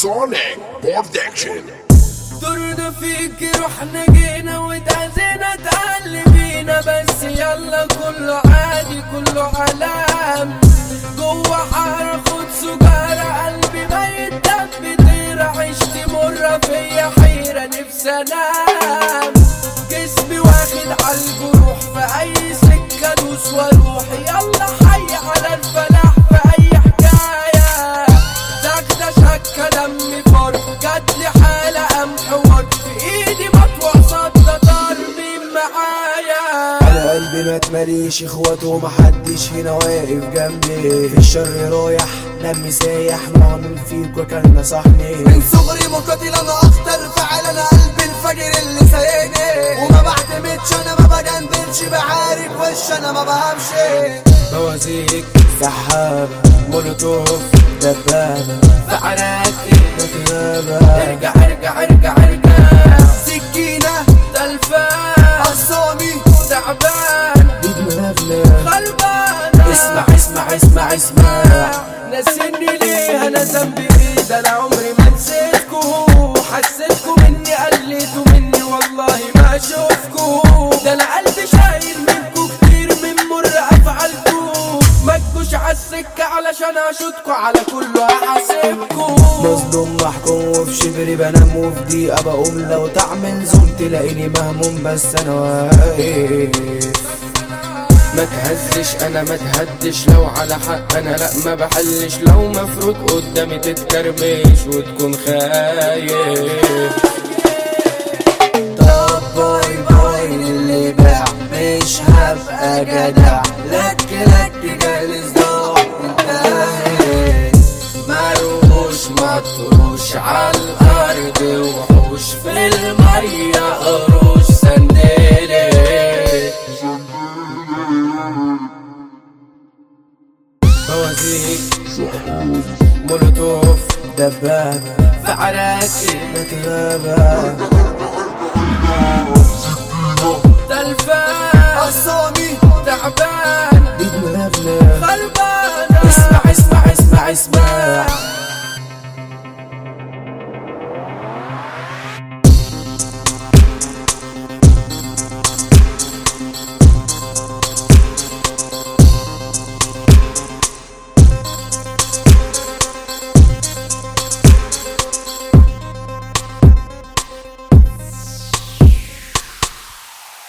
Sonic Production دورنا فيك رحنا جينا واتعزينا اتعلمينا بس يلا كله عادي كله علام جوه حارة خد سجارة قلبي ميت دم طيرة عشت مرة فيا حيرة نفسي انام جسمي واخد عالجروح في اي سكة دوس واروح يلا حي على الفلاح في اي حكاية زكدة شكة دمي فار جاتلي حالة قمح ورد في ايدي مطوع صدى طار مين معايا على قلبي ما تمليش اخواته ومحدش هنا واقف جنبي في الشر رايح دمي سايح نوع من فيك وكان نصحني من صغري مقاتل انا اخطر فعل انا قلبي الفجر اللي سايقني وما بعتمدش انا ما بجندلش بعارك وش انا ما بهمش بوازيك سحابة مولوتوف دبابة فعلاتي مكتبة ارجع ارجع ارجع ارجع سكينة تلفان قصامي تعبان ايد مغلى غلبان اسمع اسمع اسمع اسمع نسيني ليه انا ذنبي ايه ده انا عمري ما نسيتكو حسيتكو مني قليتوا مني والله ما اشوفكو ده انا قلبي شايل منكو كتير من مر افعالكو ما تجوش عالسكة علشان اشوتكو على كله هحاسبكو مظلوم محكوم وفي شبري بنام وفي دقيقة بقوم لو تعمل زوم تلاقيني مهموم بس انا واقف ما تهزش انا ما تهدش لو على حق انا لا ما بحلش لو مفروض قدامي تتكرمش وتكون خايف طب باي باي اللي باع مش هبقى جدع لك لك جالس ضاع انتهي مروش مطروش عالارض وحوش في المية قروش سندلي بوازيك مولوتوف دبابة فعلاتي مكتبة